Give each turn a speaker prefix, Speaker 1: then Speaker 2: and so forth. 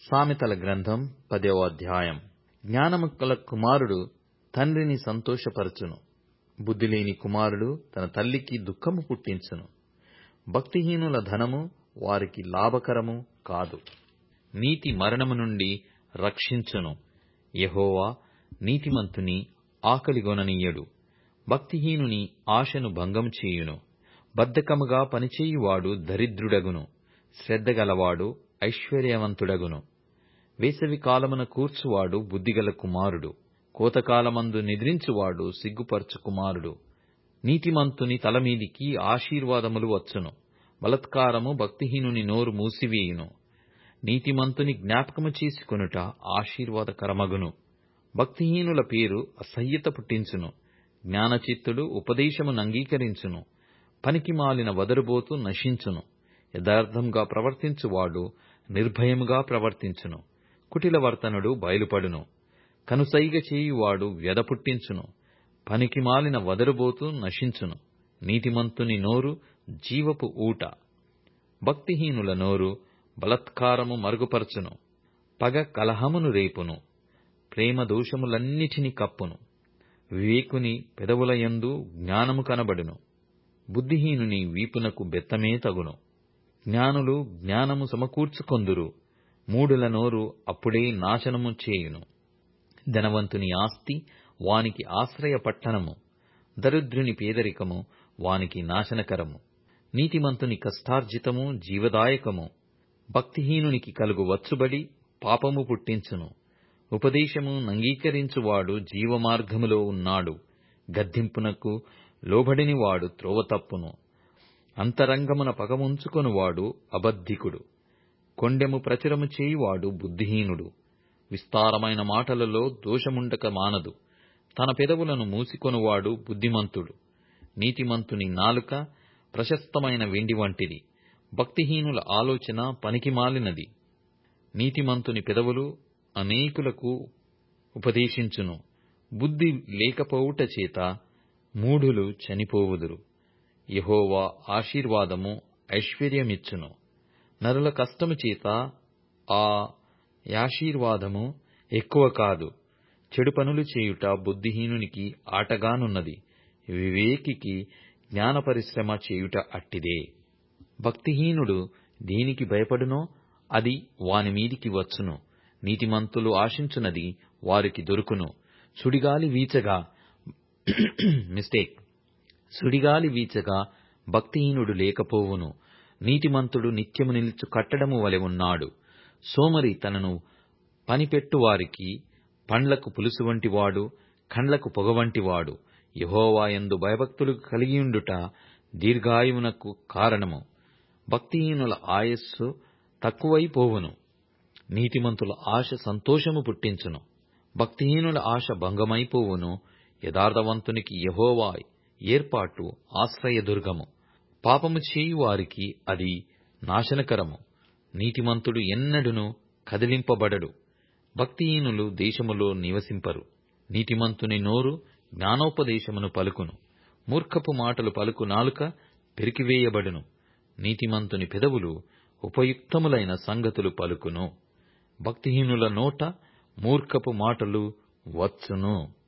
Speaker 1: సామెతల గ్రంథం పదవ అధ్యాయం జ్ఞానము గల కుమారుడు తండ్రిని సంతోషపరచును బుద్ధిలేని కుమారుడు తన తల్లికి దుఃఖము పుట్టించును భక్తిహీనుల ధనము వారికి లాభకరము కాదు నీతి మరణము నుండి రక్షించును యెహోవా నీతిమంతుని ఆకలిగొననీయడు భక్తిహీనుని ఆశను భంగం చేయును బద్ధకముగా పనిచేయువాడు దరిద్రుడగును శ్రద్ధగలవాడు ఐశ్వర్యవంతుడగును వేసవి కాలమున కూర్చువాడు బుద్ధిగల కుమారుడు కోతకాలమందు నిద్రించువాడు సిగ్గుపరచు కుమారుడు నీతిమంతుని తలమీదికి ఆశీర్వాదములు వచ్చును బలత్కారము భక్తిహీనుని నోరు మూసివేయును నీతిమంతుని జ్ఞాపకము చేసుకొనుట ఆశీర్వాదకరమగును భక్తిహీనుల పేరు అసహ్యత పుట్టించును జ్ఞానచిత్తుడు ఉపదేశమును అంగీకరించును పనికిమాలిన వదరుబోతు నశించును యథార్థంగా ప్రవర్తించువాడు నిర్భయముగా ప్రవర్తించును కుటిలవర్తనుడు బయలుపడును కనుసైగ చేయువాడు వ్యధ పుట్టించును పనికిమాలిన వదరుబోతు నశించును నీతిమంతుని నోరు జీవపు ఊట భక్తిహీనుల నోరు బలత్కారము మరుగుపరచును పగ కలహమును రేపును ప్రేమ దోషములన్నిటిని కప్పును వివేకుని పెదవులయందు జ్ఞానము కనబడును బుద్ధిహీనుని వీపునకు బెత్తమే తగును జ్ఞానులు జ్ఞానము సమకూర్చుకొందురు మూడుల నోరు అప్పుడే నాశనము చేయును ధనవంతుని ఆస్తి వానికి ఆశ్రయ పట్టణము దరిద్రుని పేదరికము వానికి నాశనకరము నీతిమంతుని కష్టార్జితము జీవదాయకము భక్తిహీనునికి కలుగు వచ్చుబడి పాపము పుట్టించును ఉపదేశము నంగీకరించువాడు జీవమార్గములో ఉన్నాడు గద్దింపునకు లోబడినివాడు త్రోవ తప్పును అంతరంగమున పగముంచుకొనువాడు అబద్ధికుడు కొండెము ప్రచురము చేయువాడు బుద్ధిహీనుడు విస్తారమైన మాటలలో దోషముండక మానదు తన పెదవులను మూసికొనువాడు బుద్ధిమంతుడు నీతిమంతుని నాలుక ప్రశస్తమైన వెండి వంటిది భక్తిహీనుల ఆలోచన పనికిమాలినది నీతిమంతుని పెదవులు అనేకులకు ఉపదేశించును బుద్ధి లేకపోవుట చేత మూఢులు చనిపోవుదురు యహోవా ఆశీర్వాదము ఐశ్వర్యమిచ్చును నరుల కష్టము చేత ఆ యాశీర్వాదము ఎక్కువ కాదు చెడు పనులు చేయుట బుద్ధిహీనునికి ఆటగానున్నది వివేకికి జ్ఞాన పరిశ్రమ చేయుట అట్టిదే భక్తిహీనుడు దేనికి భయపడునో అది వాని మీదికి వచ్చును నీతిమంతులు ఆశించున్నది వారికి దొరుకును సుడిగాలి వీచగా మిస్టేక్ సుడిగాలి వీచగా భక్తిహీనుడు లేకపోవును నీతిమంతుడు నిత్యము నిలుచు కట్టడము వలె ఉన్నాడు సోమరి తనను పనిపెట్టువారికి పండ్లకు పులుసు వంటివాడు కండ్లకు పొగ వంటివాడు యహోవాయందు భయభక్తులు కలిగియుండుట దీర్ఘాయువునకు కారణము భక్తిహీనుల ఆయస్సు తక్కువైపోవును నీతిమంతుల ఆశ సంతోషము పుట్టించును భక్తిహీనుల ఆశ భంగమైపోవును యథార్థవంతునికి యహోవా ఏర్పాటు ఆశ్రయదుర్గము పాపము చేయువారికి అది నాశనకరము నీతిమంతుడు ఎన్నడును కదిలింపబడడు భక్తిహీనులు దేశములో నివసింపరు నీతిమంతుని నోరు జ్ఞానోపదేశమును పలుకును మూర్ఖపు మాటలు పలుకు నాలుక పెరికివేయబడును నీతిమంతుని పెదవులు ఉపయుక్తములైన సంగతులు పలుకును భక్తిహీనుల నోట మూర్ఖపు మాటలు వచ్చును